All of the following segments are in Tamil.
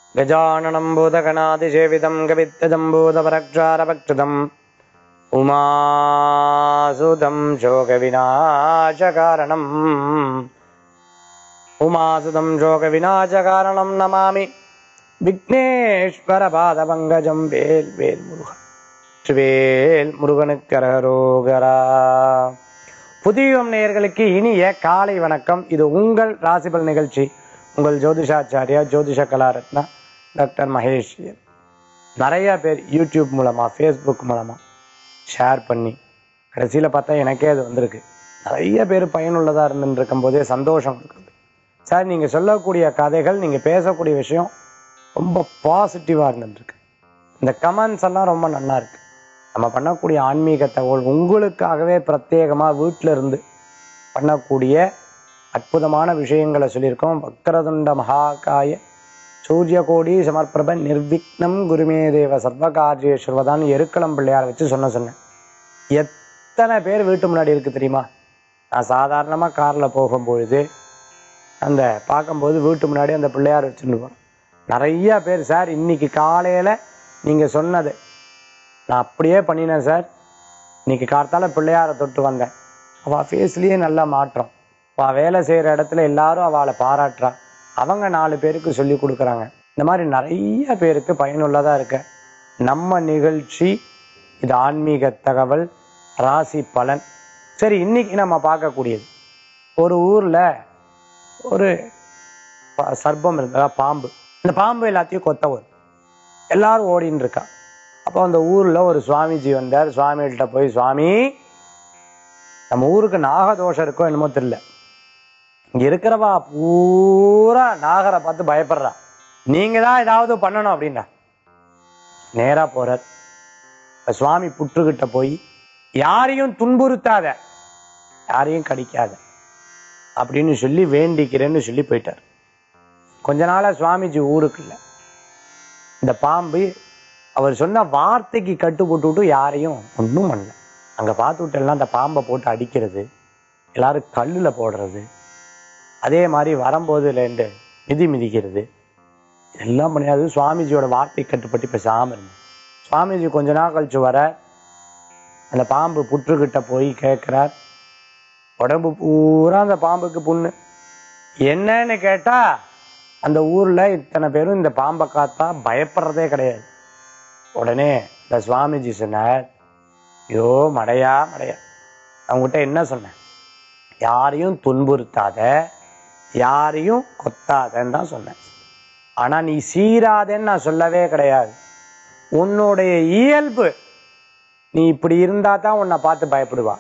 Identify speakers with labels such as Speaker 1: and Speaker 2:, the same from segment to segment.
Speaker 1: गजाननं भूतगणातिसेवितं कवित्तजम्बूतपरक्षारभक्षितम् उमासुतं शोकविनाशकारणम् उमासुतं शोकविनाशकारणं नमामि விக்னேஸ்வரபாதபங்கஜம் வேல் வேல் முருகன் வேல் முருகனுக்கரகரோகரா புதியம் நேயர்களுக்கு இனிய காலை வணக்கம் இது உங்கள் ராசிபல் நிகழ்ச்சி உங்கள் ஜோதிஷாச்சாரியா ஜோதிஷ கலாரத்னா டாக்டர் மகேஷ் நிறைய பேர் யூடியூப் மூலமா ஃபேஸ்புக் மூலமா ஷேர் பண்ணி கடைசியில் பார்த்தா எனக்கே அது வந்திருக்கு நிறைய பேர் பயனுள்ளதாக இருந்துட்டு இருக்கும் போதே சந்தோஷம் இருக்குது சார் நீங்கள் சொல்லக்கூடிய கதைகள் நீங்கள் பேசக்கூடிய விஷயம் ரொம்ப பாசிட்டிவாக இருந்துருக்கு இந்த கமெண்ட்ஸ் எல்லாம் ரொம்ப நல்லா இருக்கு நம்ம பண்ணக்கூடிய ஆன்மீக தகவல் உங்களுக்காகவே பிரத்யேகமாக வீட்டில் இருந்து பண்ணக்கூடிய அற்புதமான விஷயங்களை சொல்லியிருக்கோம் வக்கரதுண்ட மகாகாய சூரிய கோடி சமர்ப்பிரப நிர்விக்னம் குருமே தேவ சர்வகாரியேஸ்வரதான் எருக்களம் பிள்ளையார் வச்சு சொன்ன சொன்னேன் எத்தனை பேர் வீட்டு முன்னாடி இருக்கு தெரியுமா நான் சாதாரணமாக காரில் போகும்பொழுது அந்த பார்க்கும்போது வீட்டு முன்னாடி அந்த பிள்ளையார் வச்சுட்டு போகிறேன் நிறைய பேர் சார் இன்னைக்கு காலையில் நீங்கள் சொன்னது நான் அப்படியே பண்ணினேன் சார் இன்னைக்கு கார்த்தால பிள்ளையாரை தொட்டு வந்தேன் அவள் ஃபேஸ்லேயே நல்ல மாற்றம் அவள் வேலை செய்கிற இடத்துல எல்லாரும் அவளை பாராட்டுறா அவங்க நாலு பேருக்கு சொல்லி கொடுக்குறாங்க இந்த மாதிரி நிறைய பேருக்கு பயனுள்ளதாக இருக்க நம்ம நிகழ்ச்சி இது ஆன்மீக தகவல் ராசி பலன் சரி இன்னைக்கு நம்ம பார்க்கக்கூடியது ஒரு ஊரில் ஒரு ப- சர்ப்பம் இருந்ததா பாம்பு இந்த பாம்பு எல்லாத்தையும் கொத்த வரும் எல்லாரும் ஓடின்னு இருக்கா அப்போ அந்த ஊரில் ஒரு சுவாமிஜி வந்தார் சுவாமிகிட்ட போய் சுவாமி நம்ம ஊருக்கு நாகதோஷம் இருக்கோ என்னமோ தெரியல இங்க இருக்கிறவா பூரா நாகரை பார்த்து பயப்படுறா நீங்க தான் ஏதாவது பண்ணணும் அப்படின்னா நேரா போறார் இப்ப சுவாமி புற்றுக்கிட்ட போய் யாரையும் துன்புறுத்தாத யாரையும் கடிக்காத அப்படின்னு சொல்லி வேண்டிக்கிறேன்னு சொல்லி போயிட்டார் கொஞ்ச நாளா சுவாமிஜி ஊருக்கு இல்லை இந்த பாம்பு அவர் சொன்ன வார்த்தைக்கு கட்டுப்பட்டுவிட்டு யாரையும் ஒன்றும் பண்ணல அங்கே பார்த்து எல்லாம் அந்த பாம்பை போட்டு அடிக்கிறது எல்லாரும் கல்லில் போடுறது அதே மாதிரி வரும்போதுலேருந்து மிதி மிதிக்கிறது இதெல்லாம் பண்ணியாது சுவாமிஜியோட வார்த்தை கட்டுப்பட்டு பேசாமல் இருந்தது சுவாமிஜி கொஞ்ச நாள் கழிச்சு வர அந்த பாம்பு புற்றுக்கிட்ட போய் கேட்குறார் உடம்பு பூரா அந்த பாம்புக்கு புண்ணு என்னன்னு கேட்டா அந்த ஊர்ல இத்தனை பேரும் இந்த பாம்பை காத்தா பயப்படுறதே கிடையாது உடனே இந்த சுவாமிஜி சொன்னார் ஐயோ மடையா மடையா அவங்ககிட்ட என்ன சொன்னேன் யாரையும் துன்புறுத்தாத யாரையும் கொத்தாதன்னு தான் சொன்னேன் ஆனா நீ சீராதேன்னு நான் சொல்லவே கிடையாது உன்னுடைய இயல்பு நீ இப்படி இருந்தா தான் உன்னை பார்த்து பயப்படுவா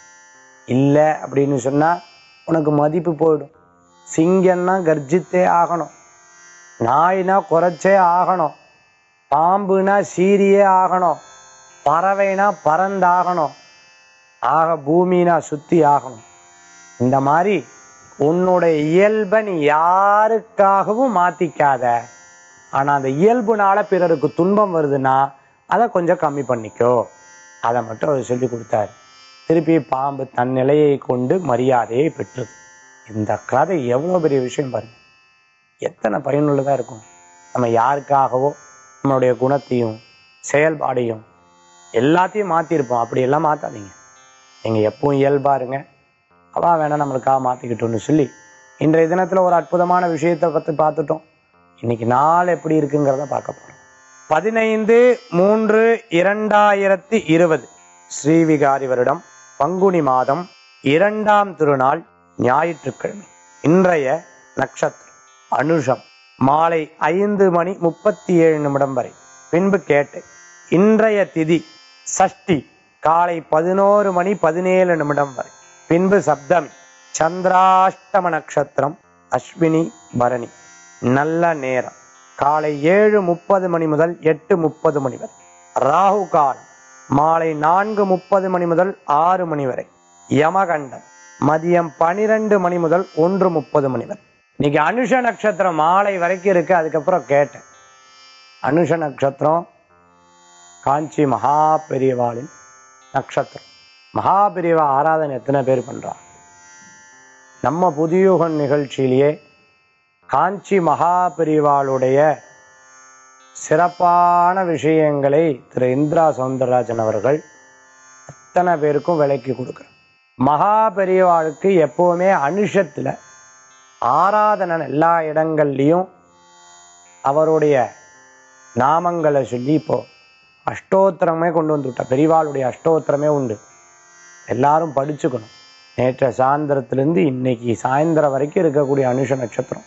Speaker 1: இல்லை அப்படின்னு சொன்னா உனக்கு மதிப்பு போயிடும் சிங்கம்னா கர்ஜித்தே ஆகணும் நாய்னா குறைச்சே ஆகணும் பாம்புனா சீரியே ஆகணும் பறவைனா பறந்தாகணும் ஆக பூமினா சுத்தி ஆகணும் இந்த மாதிரி உன்னுடைய இயல்பை நீ யாருக்காகவும் மாத்திக்காத ஆனா அந்த இயல்புனால பிறருக்கு துன்பம் வருதுன்னா அதை கொஞ்சம் கம்மி பண்ணிக்கோ அதை மட்டும் அவர் சொல்லி கொடுத்தாரு திருப்பி பாம்பு தன் நிலையை கொண்டு மரியாதையை பெற்றது இந்த கதை எவ்வளோ பெரிய விஷயம் பாருங்க எத்தனை பயனுள்ளதாக இருக்கும் நம்ம யாருக்காகவோ நம்மளுடைய குணத்தையும் செயல்பாடையும் எல்லாத்தையும் மாற்றிருப்போம் அப்படியெல்லாம் மாற்றாதீங்க நீங்கள் எப்பவும் இயல்பா இருங்க அவா வேணா நம்மளுக்காக மாற்றிக்கிட்டோம்னு சொல்லி இன்றைய தினத்தில் ஒரு அற்புதமான விஷயத்தை பற்றி பார்த்துட்டோம் இன்னைக்கு நாள் எப்படி இருக்குங்கிறத பார்க்க போகிறோம் பதினைந்து மூன்று இரண்டாயிரத்தி இருபது ஸ்ரீவிகாரி வருடம் பங்குனி மாதம் இரண்டாம் திருநாள் ஞாயிற்றுக்கிழமை இன்றைய நட்சத்திரம் அனுஷம் மாலை ஐந்து மணி முப்பத்தி ஏழு நிமிடம் வரை பின்பு கேட்டு இன்றைய திதி சஷ்டி காலை பதினோரு மணி பதினேழு நிமிடம் வரை பின்பு சப்தமி சந்திராஷ்டம நட்சத்திரம் அஸ்வினி பரணி நல்ல நேரம் காலை ஏழு முப்பது மணி முதல் எட்டு முப்பது மணி வரை ராகு காலம் மாலை நான்கு முப்பது மணி முதல் ஆறு மணி வரை யமகண்டம் மதியம் பனிரெண்டு மணி முதல் ஒன்று முப்பது மணி வரை இன்னைக்கு அனுஷ நட்சத்திரம் மாலை வரைக்கும் இருக்கு அதுக்கப்புறம் கேட்டேன் அனுஷ நட்சத்திரம் காஞ்சி மகா பெரியவாளின் நட்சத்திரம் மகா பெரியவா ஆராதனை எத்தனை பேர் பண்றா நம்ம புதியுகன் நிகழ்ச்சியிலேயே காஞ்சி மகா பெரியவாளுடைய சிறப்பான விஷயங்களை திரு இந்திரா சவுந்தரராஜன் அவர்கள் அத்தனை பேருக்கும் விலைக்கு கொடுக்குறார் மகா பெரியவாளுக்கு எப்பவுமே அனுஷத்துல ஆராதனை எல்லா இடங்கள்லையும் அவருடைய நாமங்களை சொல்லி இப்போ அஷ்டோத்திரமே கொண்டு வந்து விட்டா பெரியவாளுடைய அஷ்டோத்திரமே உண்டு எல்லாரும் படிச்சுக்கணும் நேற்ற சாயந்தரத்திலிருந்து இன்னைக்கு சாயந்தரம் வரைக்கும் இருக்கக்கூடிய அனுஷ நட்சத்திரம்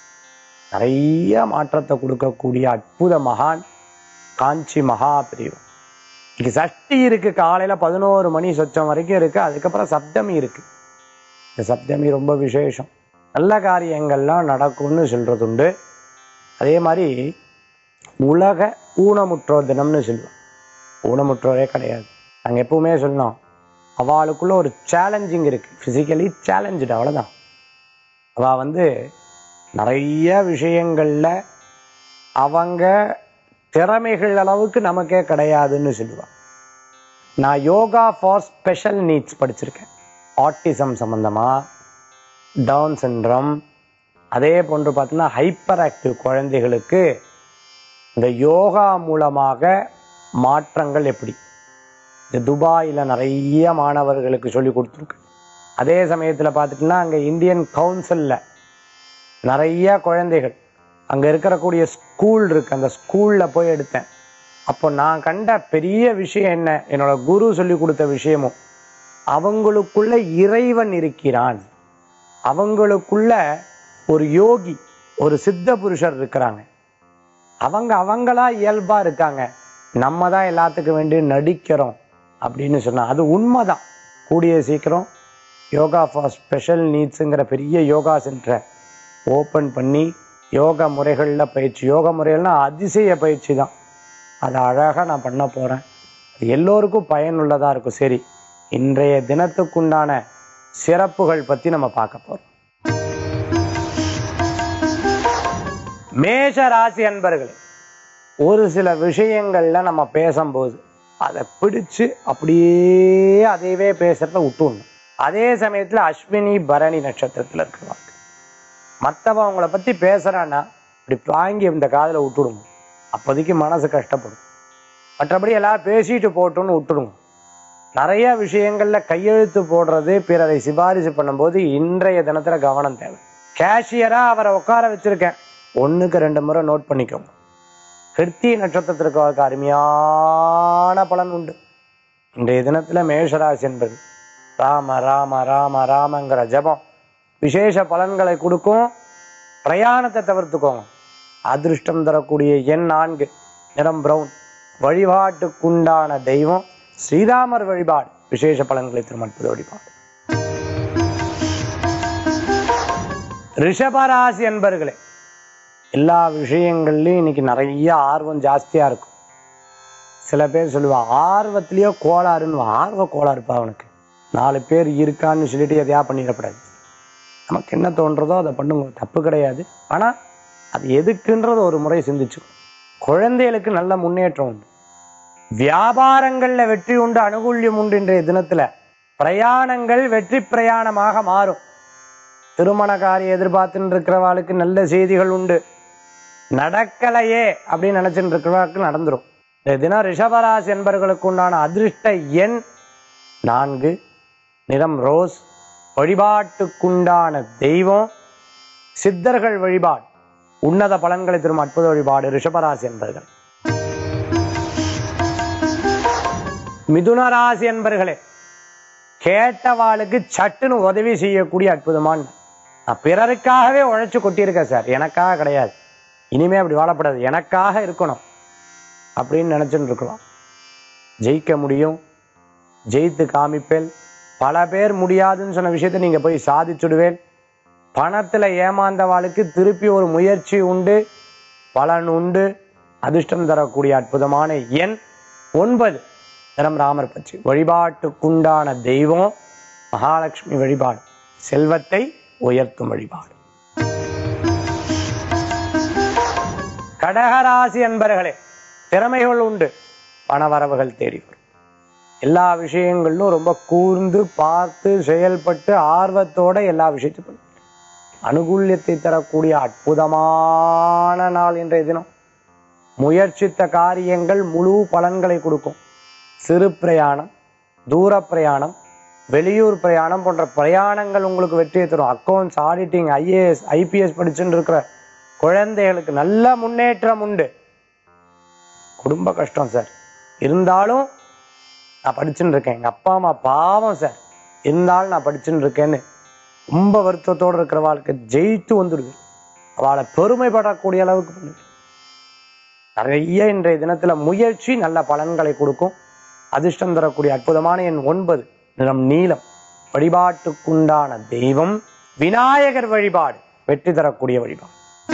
Speaker 1: நிறைய மாற்றத்தை கொடுக்கக்கூடிய அற்புத மகான் காஞ்சி மகா பிரிவு இன்னைக்கு சஷ்டி இருக்கு காலையில பதினோரு மணி சொச்சம் வரைக்கும் இருக்கு அதுக்கப்புறம் சப்தமி இருக்கு இந்த சப்தமி ரொம்ப விசேஷம் நல்ல காரியங்கள்லாம் நடக்கும்னு சொல்றது உண்டு அதே மாதிரி உலக ஊனமுற்றோர் தினம்னு சொல்லுவோம் ஊனமுற்றோரே கிடையாது நாங்கள் எப்பவுமே சொன்னோம் அவளுக்குள்ள ஒரு சேலஞ்சிங் இருக்கு ஃபிசிக்கலி சேலஞ்சு அவ்வளோதான் அவள் வந்து நிறைய விஷயங்கள்ல அவங்க திறமைகள் அளவுக்கு நமக்கே கிடையாதுன்னு சொல்லுவாள் நான் யோகா ஃபார் ஸ்பெஷல் நீட்ஸ் படிச்சிருக்கேன் ஆட்டிசம் சம்பந்தமா டவுன் சிண்ட்ரம் அதே போன்று பார்த்தீங்கன்னா ஹைப்பர் ஆக்டிவ் குழந்தைகளுக்கு இந்த யோகா மூலமாக மாற்றங்கள் எப்படி இந்த துபாயில் நிறைய மாணவர்களுக்கு சொல்லி கொடுத்துருக்கு அதே சமயத்தில் பார்த்துட்டிங்கன்னா அங்கே இந்தியன் கவுன்சிலில் நிறைய குழந்தைகள் அங்கே இருக்கக்கூடிய ஸ்கூல் இருக்கு அந்த ஸ்கூலில் போய் எடுத்தேன் அப்போ நான் கண்ட பெரிய விஷயம் என்ன என்னோட குரு சொல்லி கொடுத்த விஷயமும் அவங்களுக்குள்ள இறைவன் இருக்கிறான் அவங்களுக்குள்ள ஒரு யோகி ஒரு சித்த புருஷர் இருக்கிறாங்க அவங்க அவங்களா இயல்பா இருக்காங்க நம்ம தான் எல்லாத்துக்கும் வேண்டி நடிக்கிறோம் அப்படின்னு சொன்னா அது உண்மைதான் கூடிய சீக்கிரம் யோகா ஃபார் ஸ்பெஷல் நீட்ஸுங்கிற பெரிய யோகா சென்டரை ஓப்பன் பண்ணி யோகா முறைகளில் பயிற்சி யோகா முறைகள்னா அதிசய பயிற்சி தான் அதை அழகாக நான் பண்ண போகிறேன் அது எல்லோருக்கும் பயனுள்ளதாக இருக்கும் சரி இன்றைய தினத்துக்குண்டான சிறப்புகள் பற்றி நம்ம பார்க்க போகிறோம் மேஷ ராசி அன்பர்களே ஒரு சில விஷயங்கள்ல நம்ம பேசும்போது அதை பிடிச்சு அப்படியே அதையவே பேசுறத விட்டுடணும் அதே சமயத்துல அஸ்வினி பரணி நட்சத்திரத்துல இருக்கிறவங்க மற்றவன் அவங்கள பத்தி பேசுறான்னா இப்படி வாங்கி இந்த காதுல விட்டுடுங்க அப்போதைக்கு மனசு கஷ்டப்படும் மற்றபடி எல்லாரும் பேசிட்டு போட்டோன்னு விட்டுடுங்க நிறைய விஷயங்கள்ல கையெழுத்து போடுறது பிறரை சிபாரிசு பண்ணும்போது இன்றைய தினத்துல கவனம் தேவை கேஷியரா அவரை உட்கார வச்சிருக்கேன் ஒண்ணுக்கு ரெண்டு முறை நோட் பண்ணிக்கோங்க கிருத்தி நட்சத்திரத்திற்கு அவருக்கு அருமையான பலன் உண்டு இன்றைய தினத்துல மேஷராசி என்பது ராம ராம ராம ராமங்கிற ஜபம் விசேஷ பலன்களை கொடுக்கும் பிரயாணத்தை தவிர்த்துக்கோங்க அதிர்ஷ்டம் தரக்கூடிய எண் நான்கு நிறம் பிரவுன் வழிபாட்டுக்குண்டான தெய்வம் ஸ்ரீராமர் வழிபாடு விசேஷ பலன்களை தரும் அற்புத வழிபாடு ரிஷபராசி என்பர்களே எல்லா விஷயங்கள்லையும் இன்னைக்கு நிறைய ஆர்வம் ஜாஸ்தியா இருக்கும் சில பேர் சொல்லுவான் ஆர்வத்திலேயோ கோளாறுன்னு ஆர்வ கோளாறுப்பா அவனுக்கு நாலு பேர் இருக்கான்னு சொல்லிட்டு எதையா பண்ணிடக்கூடாது நமக்கு என்ன தோன்றதோ அதை பண்ணுங்க தப்பு கிடையாது ஆனா அது எதுக்குன்றது ஒரு முறை சிந்திச்சுக்கணும் குழந்தைகளுக்கு நல்ல முன்னேற்றம் உண்டு வியாபாரங்கள்ல வெற்றி உண்டு அனுகூல்யம் உண்டு இன்றைய தினத்துல பிரயாணங்கள் வெற்றி பிரயாணமாக மாறும் திருமண காரியம் எதிர்பார்த்துன்னு இருக்கிறவாளுக்கு நல்ல செய்திகள் உண்டு நடக்கலையே அப்படின்னு நினைச்சுட்டு இருக்கிறவாளுக்கு நடந்துரும் இந்த தினம் ரிஷபராசி என்பவர்களுக்கு உண்டான அதிர்ஷ்ட எண் நான்கு நிறம் ரோஸ் வழிபாட்டுக்குண்டான தெய்வம் சித்தர்கள் வழிபாடு உன்னத பலன்களை தரும் அற்புத வழிபாடு ரிஷபராசி என்பர்கள் மிதுன ராசி என்பர்களே கேட்டவாளுக்கு சட்டுன்னு உதவி செய்யக்கூடிய அற்புதமான நாள். நான் பிறருக்காகவே உழைச்சு கொட்டியிருக்கேன் சார் எனக்காக கிடையாது இனிமே அப்படி வாழப்படாது எனக்காக இருக்கணும் அப்படின்னு நினைச்சுட்டு இருக்கலாம் ஜெயிக்க முடியும் ஜெயித்து காமிப்பேன் பல பேர் முடியாதுன்னு சொன்ன விஷயத்தை நீங்க போய் சாதிச்சுடுவேன் பணத்துல ஏமாந்தவாளுக்கு திருப்பி ஒரு முயற்சி உண்டு பலன் உண்டு அதிர்ஷ்டம் தரக்கூடிய அற்புதமான எண் ஒன்பது நிறம் ராமர் பற்றி வழிபாட்டுக்குண்டான தெய்வம் மகாலட்சுமி வழிபாடு செல்வத்தை உயர்த்தும் வழிபாடு கடகராசி அன்பர்களே திறமைகள் உண்டு பணவரவுகள் தேடி வரும் எல்லா விஷயங்களிலும் ரொம்ப கூர்ந்து பார்த்து செயல்பட்டு ஆர்வத்தோட எல்லா விஷயத்தையும் பண்ணும் அனுகூல்யத்தை தரக்கூடிய அற்புதமான நாள் இன்றைய தினம் முயற்சித்த காரியங்கள் முழு பலன்களை கொடுக்கும் சிறு பிரயாணம் தூர பிரயாணம் வெளியூர் பிரயாணம் போன்ற பிரயாணங்கள் உங்களுக்கு வெற்றியை தரும் அக்கௌண்ட்ஸ் ஆடிட்டிங் ஐஏஎஸ் ஐபிஎஸ் படிச்சுட்டு இருக்கிற குழந்தைகளுக்கு நல்ல முன்னேற்றம் உண்டு குடும்ப கஷ்டம் சார் இருந்தாலும் நான் படிச்சுட்டு இருக்கேன் எங்க அப்பா அம்மா பாவம் சார் இருந்தாலும் நான் படிச்சுட்டு இருக்கேன்னு ரொம்ப வருத்தத்தோடு இருக்கிற வாழ்க்கை ஜெயித்து வந்துடுது அவளை பெருமைப்படக்கூடிய அளவுக்கு பண்ணுது நிறைய இன்றைய தினத்துல முயற்சி நல்ல பலன்களை கொடுக்கும் அதிர்ஷ்டம் தரக்கூடிய அற்புதமான எண் ஒன்பது நிறம் நீலம் வழிபாட்டுக்குண்டான தெய்வம் விநாயகர் வழிபாடு வெற்றி தரக்கூடிய வழிபாடு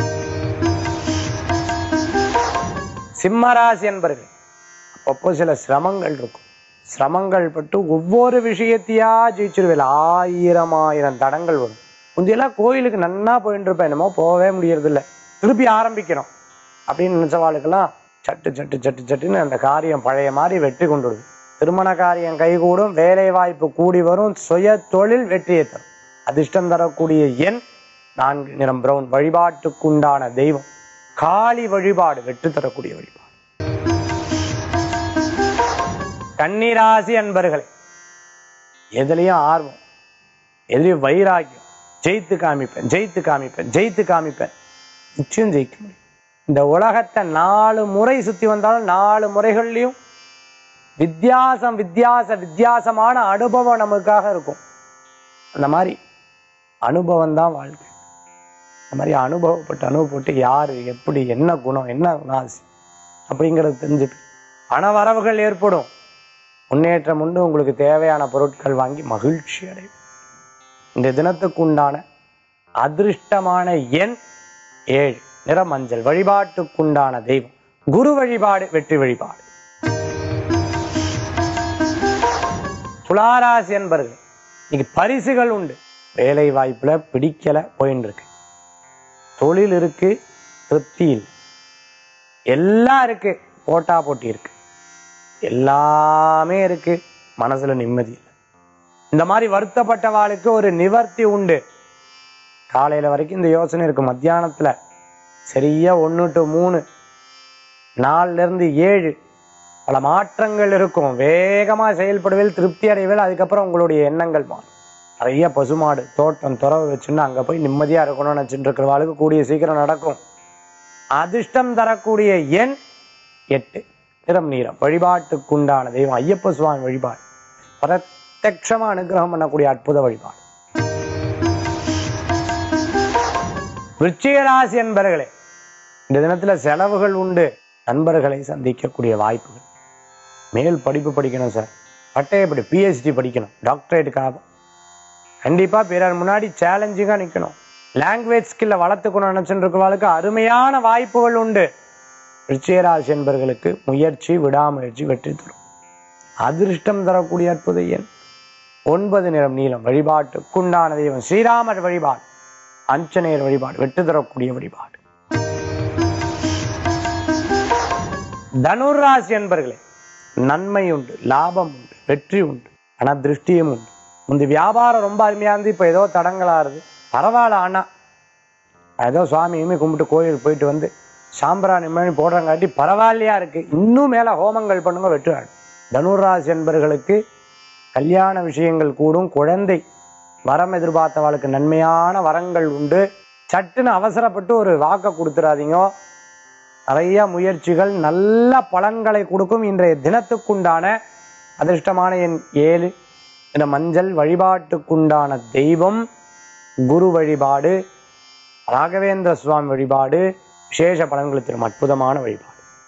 Speaker 1: சிம்மராசி என்பர்கள் அப்பப்போ சில சிரமங்கள் இருக்கும் சிரமங்கள் பட்டு ஒவ்வொரு விஷயத்தையா ஜெயிச்சிருவேல ஆயிரம் ஆயிரம் தடங்கள் வரும் முந்தையெல்லாம் கோயிலுக்கு நன்னா போயிட்டு இருப்பேன் என்னமோ போகவே முடியறது இல்ல திருப்பி ஆரம்பிக்கிறோம் அப்படின்னு நினைச்சவாளுக்கெல்லாம் சட்டு சட்டு சட்டு சட்டுன்னு அந்த காரியம் பழைய மாதிரி வெற்றி கொண்டு வருது திருமண காரியம் கைகூடும் வேலை வாய்ப்பு கூடி வரும் சுய தொழில் வெற்றியை தரும் அதிர்ஷ்டம் தரக்கூடிய எண் நான்கு நிறம் பிரவுன் வழிபாட்டுக்குண்டான தெய்வம் காளி வழிபாடு வெற்றி தரக்கூடிய வழிபாடு கன்னிராசி அன்பர்களே எதுலயும் ஆர்வம் எதுலயும் வைராக்கியம் ஜெயித்து காமிப்பேன் ஜெயித்து காமிப்பேன் ஜெயித்து காமிப்பேன் நிச்சயம் ஜெயிக்க முடியும் இந்த உலகத்தை நாலு முறை சுத்தி வந்தாலும் நாலு முறைகள்லயும் வித்தியாசம் வித்தியாச வித்தியாசமான அனுபவம் நமக்காக இருக்கும் அந்த மாதிரி அனுபவம் தான் வாழ்க்கை அந்த மாதிரி அனுபவப்பட்டு அனுபவப்பட்டு யாரு எப்படி என்ன குணம் என்ன ராசி அப்படிங்கிறது தெரிஞ்சுட்டு பண வரவுகள் ஏற்படும் முன்னேற்றம் உண்டு உங்களுக்கு தேவையான பொருட்கள் வாங்கி மகிழ்ச்சி அடையும் இந்த தினத்துக்கு உண்டான அதிர்ஷ்டமான எண் ஏழு நிற மஞ்சள் வழிபாட்டுக்குண்டான தெய்வம் குரு வழிபாடு வெற்றி வழிபாடு துளாராசி என்பர்கள் இன்னைக்கு பரிசுகள் உண்டு வேலை வாய்ப்புல பிடிக்கல போயின்னு இருக்கு தொழில் இருக்கு திருப்தி இல்லை எல்லாம் இருக்கு போட்டா போட்டி இருக்கு எல்லாமே இருக்கு மனசுல நிம்மதி இல்லை இந்த மாதிரி வருத்தப்பட்டவாளுக்கு ஒரு நிவர்த்தி உண்டு காலையில வரைக்கும் இந்த யோசனை இருக்கு மத்தியானத்துல சரியா ஒன்று டு மூணு நாலுல இருந்து ஏழு பல மாற்றங்கள் இருக்கும் வேகமா செயல்படுவேல் திருப்தி அடைவேல் அதுக்கப்புறம் உங்களுடைய எண்ணங்கள் மாறும் நிறைய பசுமாடு தோட்டம் துறவு வச்சுன்னு அங்க போய் நிம்மதியா இருக்கணும்னு நினைச்சிட்டு இருக்கிறவாளுக்கு கூடிய சீக்கிரம் நடக்கும் அதிர்ஷ்டம் தரக்கூடிய எண் எட்டு நிறம் நீரம் வழிபாட்டுக்குண்டான தெய்வம் ஐயப்ப சுவாமி வழிபாடு பிரத்யக்ஷமா அனுகிரகம் பண்ணக்கூடிய அற்புத வழிபாடு விருச்சிக ராசி என்பர்களே இந்த தினத்துல செலவுகள் உண்டு நண்பர்களை சந்திக்கக்கூடிய வாய்ப்புகள் மேல் படிப்பு படிக்கணும் சார் பட்டய படி பிஹெச்டி படிக்கணும் டாக்டரேட்டுக்காக கண்டிப்பா பிறர் முன்னாடி சேலஞ்சிங்கா நிக்கணும் லாங்குவேஜ் ஸ்கில்ல வளர்த்துக்கணும் நினைச்சுட்டு இருக்கிறவங்களுக்கு அருமையான வாய்ப்புகள் உண்டு ரிச்சயராசி என்பர்களுக்கு முயற்சி விடாமுயற்சி வெற்றி தரும் அதிர்ஷ்டம் தரக்கூடிய அற்புத எண் ஒன்பது நிறம் நீளம் வழிபாட்டுக்குண்டான தெய்வம் ஸ்ரீராமர் வழிபாடு அஞ்சனேயர் வழிபாடு வெற்றி தரக்கூடிய வழிபாடு தனுராசி என்பர்களே நன்மை உண்டு லாபம் உண்டு வெற்றி உண்டு ஆனா திருஷ்டியும் உண்டு முந்தி வியாபாரம் ரொம்ப அருமையா இருந்து இப்ப ஏதோ தடங்களாருது பரவாயில்ல ஆனா ஏதோ சுவாமியுமே கும்பிட்டு கோயில் போயிட்டு வந்து சாம்பிராணி மணி போடுறங்காட்டி பரவாயில்லையா இருக்கு இன்னும் மேல ஹோமங்கள் பண்ணுங்க வெற்றுவாடு தனுராசி என்பர்களுக்கு கல்யாண விஷயங்கள் கூடும் குழந்தை வரம் எதிர்பார்த்தவளுக்கு நன்மையான வரங்கள் உண்டு சட்டுன்னு அவசரப்பட்டு ஒரு வாக்கை கொடுத்துடாதீங்க நிறைய முயற்சிகள் நல்ல பலன்களை கொடுக்கும் இன்றைய தினத்துக்குண்டான அதிர்ஷ்டமான என் ஏழு இந்த மஞ்சள் வழிபாட்டுக்குண்டான தெய்வம் குரு வழிபாடு ராகவேந்திர சுவாமி வழிபாடு விசேஷ பலன்களை தரும் அற்புதமான வழிபாடு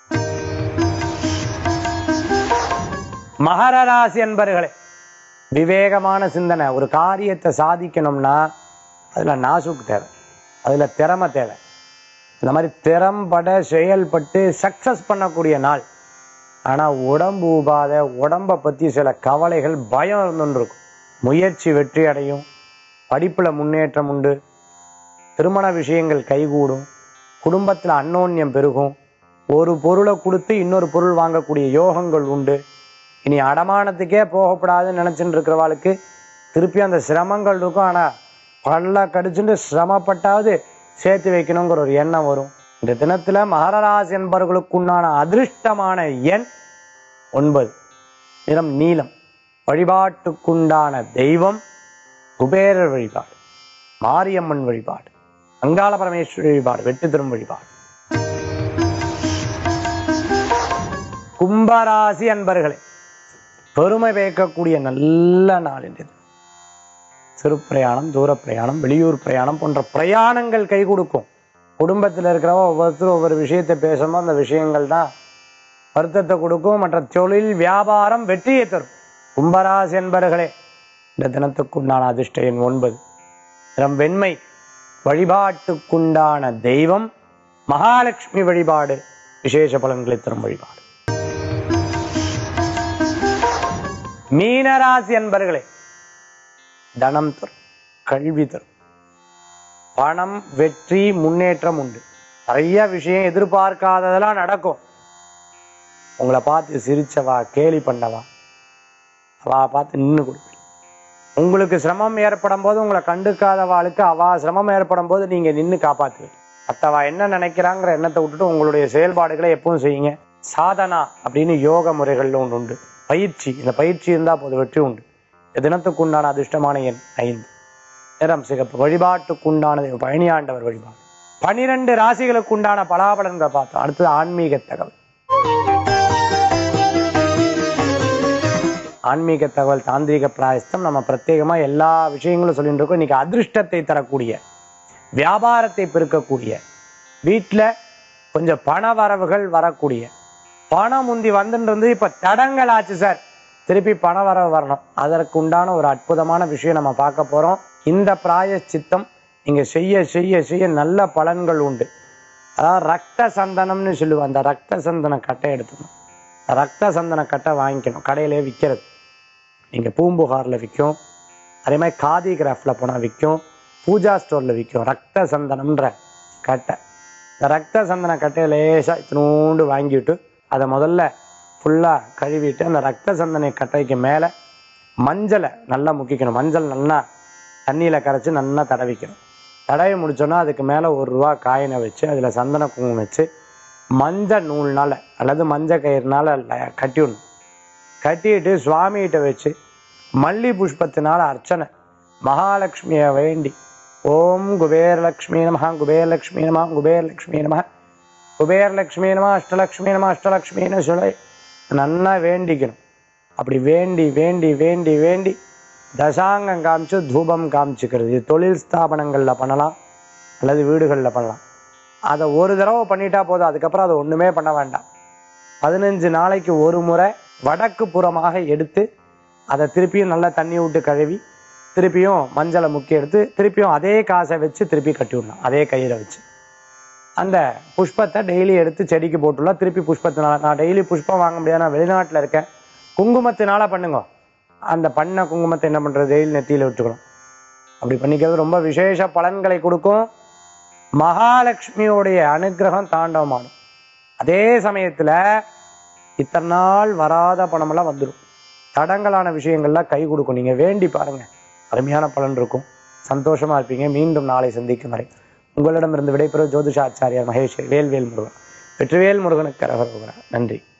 Speaker 1: மகர ராசி என்பர்களே விவேகமான சிந்தனை ஒரு காரியத்தை சாதிக்கணும்னா அதுல நாசுக்கு தேவை அதுல திறமை தேவை இந்த மாதிரி திறம்பட செயல்பட்டு சக்சஸ் பண்ணக்கூடிய நாள் ஆனா உடம்பு உபாத உடம்ப பத்தி சில கவலைகள் பயம் இருந்துன்னு இருக்கும் முயற்சி வெற்றி அடையும் படிப்புல முன்னேற்றம் உண்டு திருமண விஷயங்கள் கைகூடும் குடும்பத்துல அன்னோன்யம் பெருகும் ஒரு பொருளை கொடுத்து இன்னொரு பொருள் வாங்கக்கூடிய யோகங்கள் உண்டு இனி அடமானத்துக்கே போகக்கூடாதுன்னு நினைச்சுட்டு இருக்கிறவாளுக்கு திருப்பி அந்த சிரமங்கள் இருக்கும் ஆனா பல்ல கடிச்சுட்டு சிரமப்பட்டாவது சேர்த்து வைக்கணுங்கிற ஒரு எண்ணம் வரும் இந்த தினத்துல மகர ராசி என்பவர்களுக்குண்டான அதிர்ஷ்டமான எண் ஒன்பது நிறம் நீலம் வழிபாட்டுக்குண்டான தெய்வம் குபேரர் வழிபாடு மாரியம்மன் வழிபாடு அங்காள பரமேஸ்வரி வழிபாடு வெற்றி தரும் வழிபாடு கும்பராசி அன்பர்களே பெருமை பேக்கக்கூடிய நல்ல நாள் இன்றைய தினம். சிறு பிரயாணம் தூர பிரயாணம் வெளியூர் பிரயாணம் போன்ற பிரயாணங்கள் கை கொடுக்கும் குடும்பத்தில் இருக்கிறவ ஒவ்வொருத்தரும் ஒவ்வொரு விஷயத்தை பேசும்போது அந்த விஷயங்கள் தான் வருத்தத்தை கொடுக்கும் மற்ற தொழில் வியாபாரம் வெற்றியை தரும் கும்பராசி என்பர்களே இந்த தினத்துக்குண்டான அதிர்ஷ்ட எண் ஒன்பது நிறம் வெண்மை வழிபாட்டுக்குண்டான தெய்வம் மகாலட்சுமி வழிபாடு விசேஷ பலன்களை தரும் வழிபாடு மீனராசி என்பர்களே தனம் தரும் கல்வி தரும் பணம் வெற்றி முன்னேற்றம் உண்டு நிறைய விஷயம் எதிர்பார்க்காததெல்லாம் நடக்கும் உங்களை பார்த்து சிரிச்சவா கேலி பண்ணவா அவா பார்த்து நின்று கொடுப்பீங்க உங்களுக்கு சிரமம் ஏற்படும் போது உங்களை கண்டுக்காதவாளுக்கு அவா சிரமம் ஏற்படும் போது நீங்க நின்று காப்பாத்துவீங்க மற்றவா என்ன நினைக்கிறாங்கிற எண்ணத்தை விட்டுட்டு உங்களுடைய செயல்பாடுகளை எப்பவும் செய்யுங்க சாதனா அப்படின்னு யோக முறைகள்ல ஒன்று உண்டு பயிற்சி இந்த பயிற்சி இருந்தா போது வெற்றி உண்டு இந்த தினத்துக்கு உண்டான அதிர்ஷ்டமான எண் ஐந்து நிறம் சிகப்பு வழிபாட்டுக்கு உண்டானது பழனியாண்டவர் வழிபாடு பனிரெண்டு ராசிகளுக்கு உண்டான பலாபலன்களை பார்த்தோம் அடுத்தது ஆன்மீக தகவல் ஆன்மீக தகவல் தாந்திரிக பிராயஸ்தம் நம்ம பிரத்யேகமா எல்லா விஷயங்களும் சொல்லிட்டு இருக்கோம் இன்னைக்கு அதிர்ஷ்டத்தை தரக்கூடிய வியாபாரத்தை பெருக்கக்கூடிய வீட்டுல கொஞ்சம் பண வரவுகள் வரக்கூடிய பணம் முந்தி வந்துட்டு இருந்து இப்ப தடங்கள் ஆச்சு சார் திருப்பி பண வரவு வரணும் அதற்கு உண்டான ஒரு அற்புதமான விஷயம் நம்ம பார்க்க போறோம் இந்த பிராயச்சித்தம் நீங்க செய்ய செய்ய செய்ய நல்ல பலன்கள் உண்டு அதாவது ரத்த சந்தனம்னு சொல்லுவோம் அந்த ரத்த சந்தன கட்டை எடுத்துக்கணும் ரத்த சந்தன கட்டை வாங்கிக்கணும் கடையிலே விற்கிறது நீங்க பூம்புகார்ல விற்கும் அதே மாதிரி காதி கிராஃப்ட்ல போனா விற்கும் பூஜா ஸ்டோர்ல விற்கும் ரத்த சந்தனம்ன்ற கட்டை இந்த ரத்த சந்தன கட்டையை லேசா இத்தினூண்டு வாங்கிட்டு அதை முதல்ல ஃபுல்லா கழுவிட்டு அந்த ரத்த சந்தன கட்டைக்கு மேல மஞ்சளை நல்லா முக்கிக்கணும் மஞ்சள் நல்லா தண்ணியில கரைச்சு நல்லா தடவிக்கணும் தடவி முடிச்சோன்னா அதுக்கு மேல ஒரு ரூபா காயினை வச்சு அதுல சந்தன குங்குமம் வச்சு மஞ்சள் நூல்னால அல்லது மஞ்சள் கயிறுனால ல- கட்டிவிடணும் கட்டிட்டு சுவாமிகிட்ட வச்சு மல்லி புஷ்பத்தினால அர்ச்சனை மகாலட்சுமியை வேண்டி ஓம் குபேரலக்ஷ்மி நம குபேரலக்ஷ்மி நம குபேரலக்ஷ்மி நம குபேரலக்ஷ்மி நம அஷ்டலக்ஷ்மி நம அஷ்டலக்ஷ்மின்னு சொல்லி நல்லா வேண்டிக்கணும் அப்படி வேண்டி வேண்டி வேண்டி வேண்டி தசாங்கம் காமிச்சு தூபம் காமிச்சுக்கிறது இது தொழில் ஸ்தாபனங்களில் பண்ணலாம் அல்லது வீடுகளில் பண்ணலாம் அதை ஒரு தடவை பண்ணிட்டா போதும் அதுக்கப்புறம் அதை ஒண்ணுமே பண்ண வேண்டாம் பதினஞ்சு நாளைக்கு ஒரு முறை வடக்கு புறமாக எடுத்து அதை திருப்பியும் நல்லா தண்ணி விட்டு கழுவி திருப்பியும் மஞ்சளை முக்கி எடுத்து திருப்பியும் அதே காசை வச்சு திருப்பி கட்டி விடலாம் அதே கயிறை வச்சு அந்த புஷ்பத்தை டெய்லி எடுத்து செடிக்கு போட்டுலாம் திருப்பி புஷ்பத்தினால நான் டெய்லி புஷ்பம் வாங்க முடியாது நான் வெளிநாட்டில் இருக்கேன் குங்குமத்தினால பண்ணுங்க அந்த பண்ண குங்குமத்தை என்ன பண்றது டெய்லி நெத்தியில விட்டுக்கணும் அப்படி பண்ணிக்கிறது ரொம்ப விசேஷ பலன்களை கொடுக்கும் மகாலட்சுமியோடைய அனுக்கிரகம் தாண்டவமானும் அதே சமயத்துல இத்தனை நாள் வராத பணமெல்லாம் வந்துடும் தடங்கலான விஷயங்கள்லாம் கை கொடுக்கும் நீங்க வேண்டி பாருங்க அருமையான பலன் இருக்கும் சந்தோஷமா இருப்பீங்க மீண்டும் நாளை சந்திக்கும் வரை உங்களிடமிருந்து விடைபெறும் ஜோதிஷாச்சாரியார் மகேஷ் வேல்வேல் முருகன் வெற்றிவேல் முருகனுக்கு அரகரோகரா நன்றி